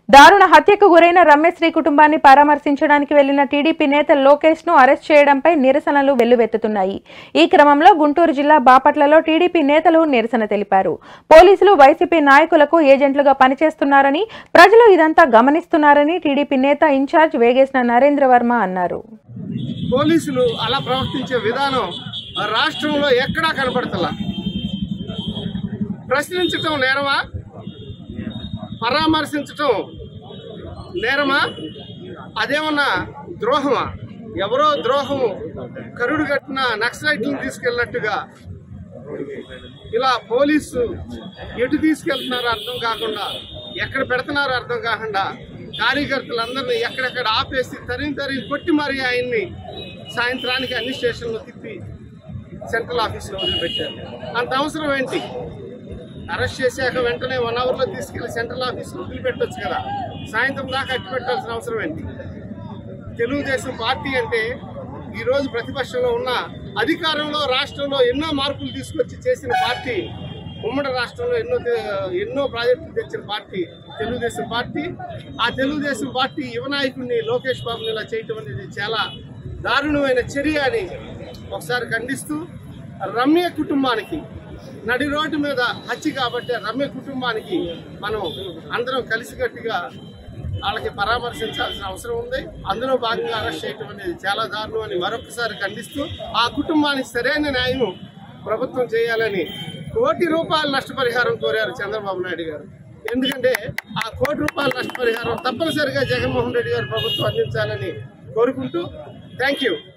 దారుణ హత్యకు గురైన రమ్యశ్రీ కుటుంబాన్ని పరామర్శించడానికి వెళ్లిన టీడీపీ నేత లోకేష్ ను అరెస్ట్ చేయడంపై నిరసనలు వెల్లువెత్తుతున్నాయి ఈ క్రమంలో గుంటూరు జిల్లా బాపట్లలో టీడీపీ నేతలు నిరసన తెలిపారు పోలీసులు వైసీపీ నాయకులకు ఏజెంట్లుగా పనిచేస్తున్నారని ప్రజలు ఇదంతా గమనిస్తున్నారని టీడీపీ నేత ఇన్ఛార్జ్ వేగేసిన నరేంద్ర వర్మ అన్నారు పోలీసులు అలా ప్రవర్తించే విధానం ఆ రాష్ట్రంలో ఎక్కడా కనపడతలా ప్రశ్నించటం నేరమా పరామర్శించటం నేరమా అదేమన్నా ద్రోహమా ఎవరో ద్రోహము కరుడు కట్టిన నక్సలైట్లను తీసుకెళ్ళినట్టుగా ఇలా పోలీసు ఎటు తీసుకెళ్తున్నారో అర్థం కాకుండా ఎక్కడ పెడుతున్నారో అర్థం కాకుండా కార్యకర్తలందరినీ ఎక్కడెక్కడ ఆపేసి తరిగి తరిగి కొట్టి మరీ ఆయన్ని సాయంత్రానికి అన్ని స్టేషన్లో తిప్పి సెంట్రల్ ఆఫీస్లో వదిలిపెట్టారు అంత అవసరం ఏంటి అరెస్ట్ చేశాక వెంటనే వన్ అవర్లో తీసుకెళ్లి సెంట్రల్ ఆఫీస్లో వదిలిపెట్టొచ్చు కదా సాయంత్రం దాకా అట్టి పెట్టాల్సిన అవసరం ఏంటి తెలుగుదేశం పార్టీ అంటే ఈరోజు ప్రతిపక్షంలో ఉన్న అధికారంలో రాష్ట్రంలో ఎన్నో మార్పులు తీసుకొచ్చి చేసిన పార్టీ ఉమ్మడి రాష్ట్రంలో ఎన్నో తే- ఎన్నో ప్రాజెక్టులు తెచ్చిన పార్టీ తెలుగుదేశం పార్టీ ఆ తెలుగుదేశం పార్టీ యువ నాయకుడిని లోకేష్ బాబుని ఇలా చేయటం అనేది చాలా దారుణమైన చర్య అని ఒకసారి ఖండిస్తూ రమ్య కుటుంబానికి నడి రోడ్డు మీద హత్య కాబట్టి రమ్య కుటుంబానికి మనం అందరం కలిసికట్టుగా వాళ్ళకి పరామర్శించాల్సిన అవసరం ఉంది అందులో భాగంగా అరెస్ట్ చేయటం అనేది చాలా దారుణం అని మరొకసారి ఖండిస్తూ ఆ కుటుంబానికి సరైన న్యాయం ప్రభుత్వం చేయాలని కోటి రూపాయల నష్టపరిహారం కోరారు చంద్రబాబు నాయుడు గారు ఎందుకంటే ఆ కోటి రూపాయల నష్టపరిహారం తప్పనిసరిగా జగన్మోహన్ రెడ్డి గారు ప్రభుత్వం అందించాలని కోరుకుంటూ థ్యాంక్ యూ